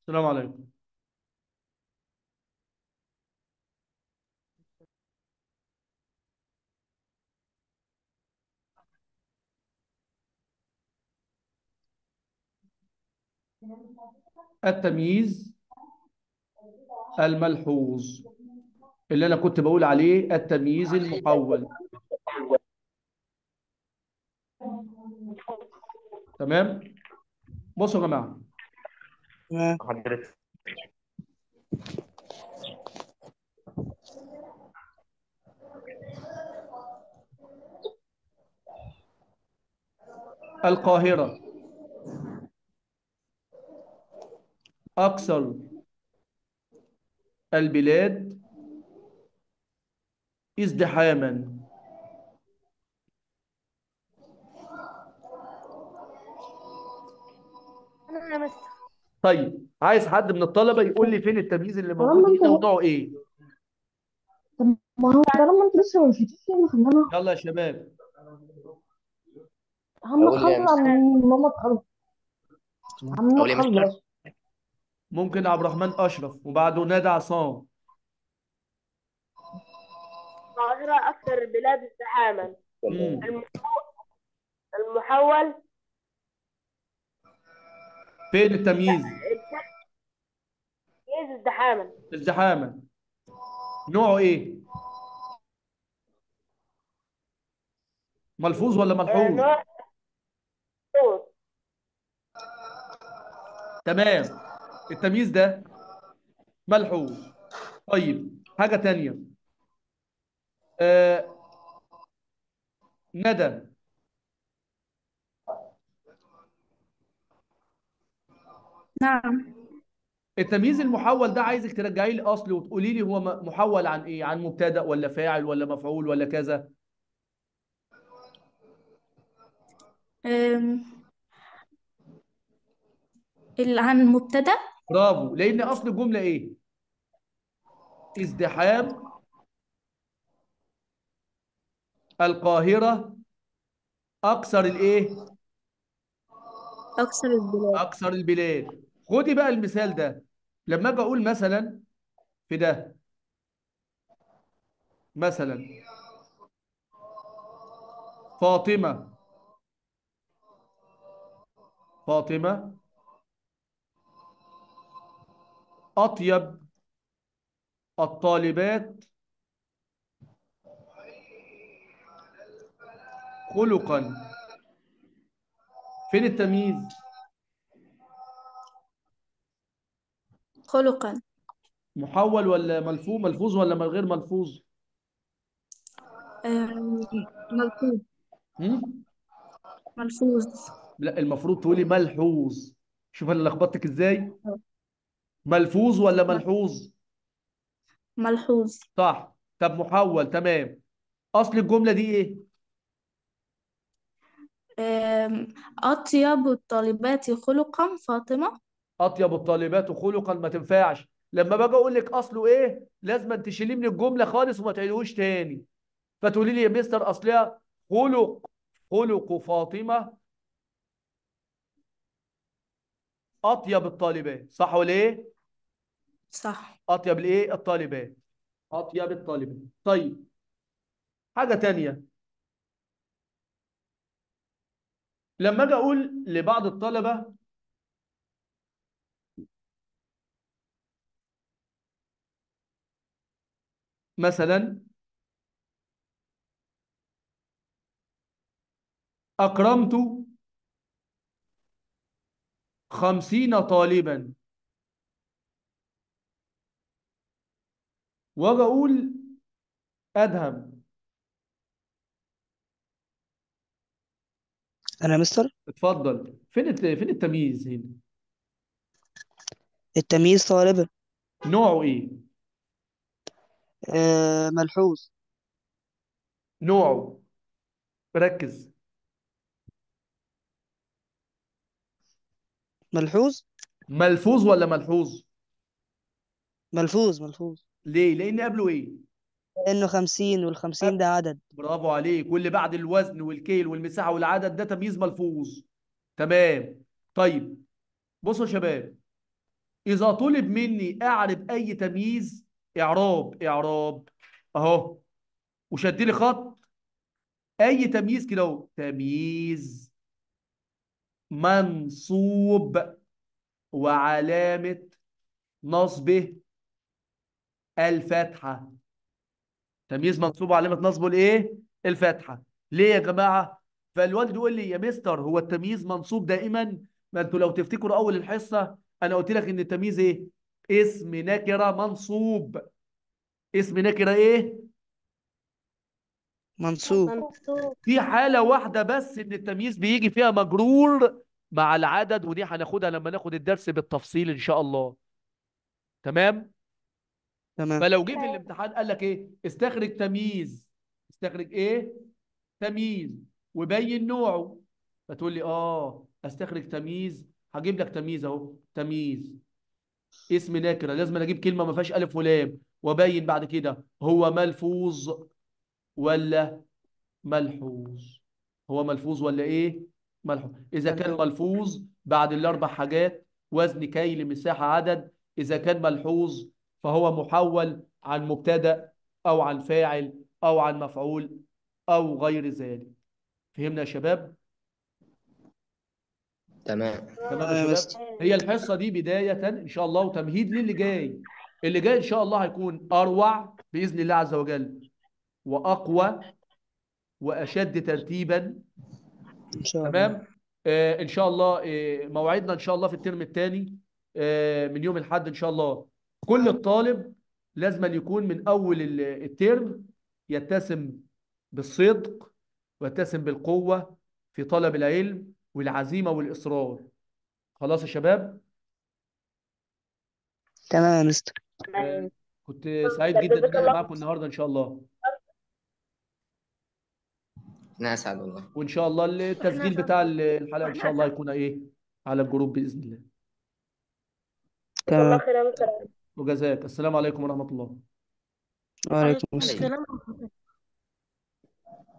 السلام عليكم التمييز الملحوظ اللي انا كنت بقول عليه التمييز المحول تمام بصوا يا جماعه تمام حضرتك القاهره اكثر البلاد ازدحاما انا يا مستر طيب عايز حد من الطلبه يقول لي فين التمييز اللي موجود طالما انت هنا ونوعه ايه طب ما هو طالما انت لسه ما مشيتوش يلا خلينا يلا يا شباب عم أقول يا تخلص عم ماما تخلص عم أقول يا مستر؟ تخلص ممكن عبد الرحمن اشرف وبعده نادى عصام القاهرة أكثر البلاد ازدحاما مم. المحول فين التمييز يز ازدحاما ازدحاما نوعه ايه ملفوظ ولا آه، ملحوظ نوع صوت تمام التمييز ده ملحوظ طيب حاجة تانية آه ندى نعم التمييز المحول ده عايزك ترجعي لي اصل وتقولي لي هو م- محول عن ايه عن مبتدأ ولا فاعل ولا مفعول ولا كذا أم، ال- عن مبتدأ برافو لان اصل الجملة ايه ازدحام القاهرة اكثر الايه أكثر البلاد اكثر البلاد خدي بقى المثال ده لما اجي اقول مثلا في ده مثلا فاطمة فاطمة أطيب الطالبات خلقا فين التمييز خلقا محول ولا ملفوظ ملفوظ ولا من غير ملفوظ أم، ملحوظ هم؟ ملحوظ لا المفروض تقولي ملحوظ شوف انا لخبطتك ازاي ملفوظ ولا ملحوظ ملحوظ صح طب محول تمام اصل الجملة دي ايه أم، أطيب الطالبات خلقا فاطمة اطيب الطالبات خلقا ما تنفعش لما باجي اقول لك اصله ايه لازم تشيليه من الجمله خالص وما تعيدوش تاني فتقولي لي يا مستر اصلها خلق خلق فاطمه اطيب الطالبات صح ولا ايه صح اطيب الايه الطالبات اطيب الطالبات طيب حاجه تانية لما اجي اقول لبعض الطلبه مثلا أكرمت خمسين طالبا وأجي أقول أدهم انا يا مستر اتفضل فين الت- فين التمييز هنا التمييز طالبا نوعه إيه آه ملحوظ نوعه ركز ملحوظ ملفوظ ولا ملحوظ ملفوظ ملفوظ ليه لأن قبله إيه لانه خمسين والخمسين ده عدد برافو عليك واللي بعد الوزن والكيل والمساحة والعدد ده تمييز ملفوظ تمام طيب بصوا يا شباب إذا طلب مني أعرب أي تمييز إعراب إعراب أهو وشد لي خط أي تمييز كده أهو تمييز منصوب وعلامة نصبه الفتحة تمييز منصوب وعلامة نصبه الإيه؟ الفتحة ليه يا جماعة؟ فالوالد يقول لي يا مستر هو التمييز منصوب دائما ما انتوا لو تفتكروا أول الحصة أنا قلت لك إن التمييز إيه؟ اسم نكرة منصوب اسم نكرة إيه؟ منصوب منصوب في حالة واحدة بس إن التمييز بيجي فيها مجرور مع العدد ودي هناخدها لما ناخد الدرس بالتفصيل إن شاء الله تمام؟ تمام فلو جه في الامتحان قال لك إيه؟ استخرج تمييز استخرج إيه؟ تمييز وبين نوعه فتقول لي آه استخرج تمييز هجيب لك تمييز أهو تمييز اسم نكرة لازم أنا أجيب كلمة ما فيهاش ألف ولام وأبين بعد كده هو ملفوظ ولا ملحوظ هو ملفوظ ولا ايه ملحوظ اذا كان ملحوظ. ملفوظ بعد الاربع حاجات وزن كيل مساحه عدد اذا كان ملحوظ فهو محول عن مبتدا او عن فاعل او عن مفعول او غير ذلك فهمنا يا شباب تمام تمام آه، يا شباب مستر. هي الحصه دي بدايه ان شاء الله وتمهيد للي جاي اللي جاي ان شاء الله هيكون اروع باذن الله عز وجل واقوى واشد ترتيبا ان شاء الله تمام آه ان شاء الله آه موعدنا ان شاء الله في الترم الثاني آه من يوم الاحد ان شاء الله كل الطالب لازم أن يكون من اول ال- الترم يتسم بالصدق ويتسم بالقوة في طلب العلم والعزيمة والإصرار خلاص يا شباب تمام يا مستر آه كنت سعيد جدا ان انا معاكم النهارده ان شاء الله أنا أسعد والله وان شاء الله التسجيل بتاع الحلقة ان شاء الله يكون ايه على الجروب بإذن الله الله تمام خير يا مستر وجزاك السلام عليكم ورحمة الله وعليكم السلام عليكم. السلام